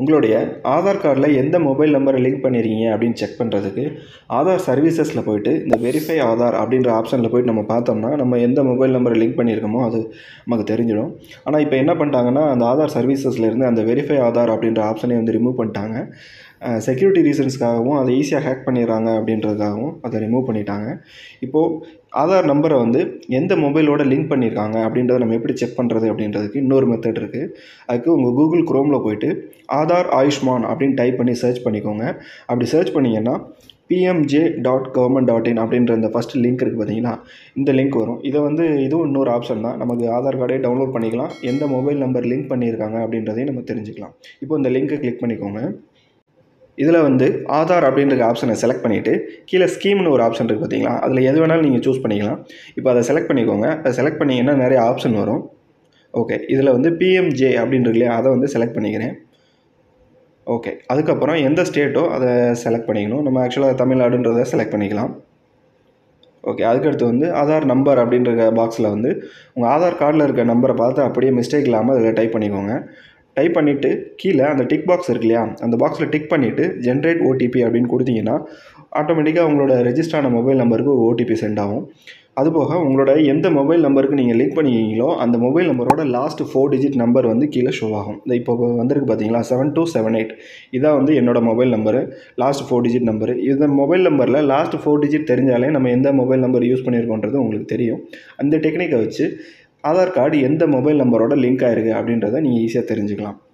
உங்களுடைய ஆதார் கார்டில் எந்த மொபைல் நம்பரை லிங்க் பண்ணியிருக்கீங்க அப்படின்னு செக் பண்ணுறதுக்கு ஆதார் சர்வீசஸில் போயிட்டு இந்த வெரிஃபை ஆதார் அப்படின்ற ஆப்ஷனில் போயிட்டு நம்ம பார்த்தோம்னா நம்ம எந்த மொபைல் நம்பரை லிங்க் பண்ணியிருக்கோமோ அது நமக்கு தெரிஞ்சிடும் ஆனால் இப்போ என்ன பண்ணிட்டாங்கன்னா அந்த ஆதார் சர்வீசஸில் இருந்து அந்த வெரிஃபை ஆதார் அப்படின்ற ஆப்ஷனை வந்து ரிமூவ் பண்ணிட்டாங்க செக்யூரிட்டி ரீசன்ஸ்க்காகவும் அதை ஈஸியாக ஹேக் பண்ணிடுறாங்க அப்படின்றதுக்காகவும் அதை ரிமூவ் பண்ணிட்டாங்க இப்போது ஆதார் நம்பரை வந்து எந்த மொபைலோட லிங்க் பண்ணியிருக்காங்க அப்படின்றத நம்ம எப்படி செக் பண்ணுறது அப்படின்றதுக்கு இன்னொரு மெத்தட் இருக்குது அதுக்கு உங்கள் கூகுள் குரோமில் போயிட்டு ஆதார் ஆயுஷ்மான் அப்படின்னு டைப் பண்ணி சர்ச் பண்ணிக்கோங்க அப்படி சர்ச் பண்ணிங்கன்னா PMJ dot government dot in அப்படின்ற இந்த ஃபஸ்ட் லிங்க் இருக்குது பார்த்தீங்களா இந்த லிங்க் வரும் இதை வந்து இதுவும் இன்னொரு ஆப்ஷன் தான் நமக்கு ஆதார் கார்டே டவுன்லோட் பண்ணிக்கலாம் எந்த மொபைல் நம்பர் லிங்க் பண்ணியிருக்காங்க அப்படின்றதையும் நம்ம தெரிஞ்சுக்கலாம் இப்போ இந்த லிங்க்கை கிளிக் பண்ணிக்கோங்க இதில் வந்து ஆதார் அப்படின்ற ஆப்ஷனை செலக்ட் பண்ணிவிட்டு கீழே ஸ்கீம்னு ஒரு ஆப்ஷன் இருக்குது பார்த்தீங்களா அதில் எது வேணாலும் நீங்கள் சூஸ் பண்ணிக்கலாம் இப்போ அதை செலக்ட் பண்ணிக்கோங்க அதை செலக்ட் பண்ணிங்கன்னா நிறைய ஆப்ஷன் வரும் ஓகே இதில் வந்து பிஎம்ஜே அப்படின்றது இல்லையா அதை வந்து செலக்ட் பண்ணிக்கிறேன் ஓகே அதுக்கப்புறம் எந்த ஸ்டேட்டோ அதை செலக்ட் பண்ணிக்கணும் நம்ம ஆக்சுவலாக தமிழ்நாடுன்றதை செலக்ட் பண்ணிக்கலாம் ஓகே அதுக்கடுத்து வந்து ஆதார் நம்பர் அப்படின்ற பாக்ஸில் வந்து உங்கள் ஆதார் கார்டில் இருக்க நம்பரை பார்த்து அப்படியே மிஸ்டேக் இல்லாமல் அதில் டைப் பண்ணிக்கோங்க டைப் பண்ணிவிட்டு கீழே அந்த டிக் பாக்ஸ் இருக்கு இல்லையா அந்த பாக்ஸில் டிக் பண்ணிவிட்டு ஜென்ரேட் ஓடிபி அப்படின்னு கொடுத்தீங்கன்னா ஆட்டோமேட்டிக்காக உங்களோட ரெஜிஸ்டரான மொபைல் நம்பருக்கு ஒரு ஓடிபி சென்ட் ஆகும் அதுபோக உங்களோட எந்த மொபைல் நம்பருக்கு நீங்கள் லிங்க் பண்ணிக்கிறீங்களோ அந்த மொபைல் நம்பரோட லாஸ்ட் ஃபோர் டிஜிட் நம்பர் வந்து கீழே ஷோ ஆகும் இந்த இப்போ வந்திருக்கு பார்த்தீங்களா செவன் டூ செவன் எயிட் இதான் வந்து என்னோடய mobile number last four digit number இந்த மொபைல் நம்பரில் லாஸ்ட் ஃபோர் டிஜிட் தெரிஞ்சாலே நம்ம எந்த மொபைல் நம்பர் யூஸ் பண்ணியிருக்கோன்றது உங்களுக்கு தெரியும் அந்த டெக்னிக்கை வச்சு ஆதார் கார்டு எந்த மொபைல் நம்பரோட லிங்க் ஆயிருக்கு அப்படின்றத நீங்கள் ஈஸியாக தெரிஞ்சுக்கலாம்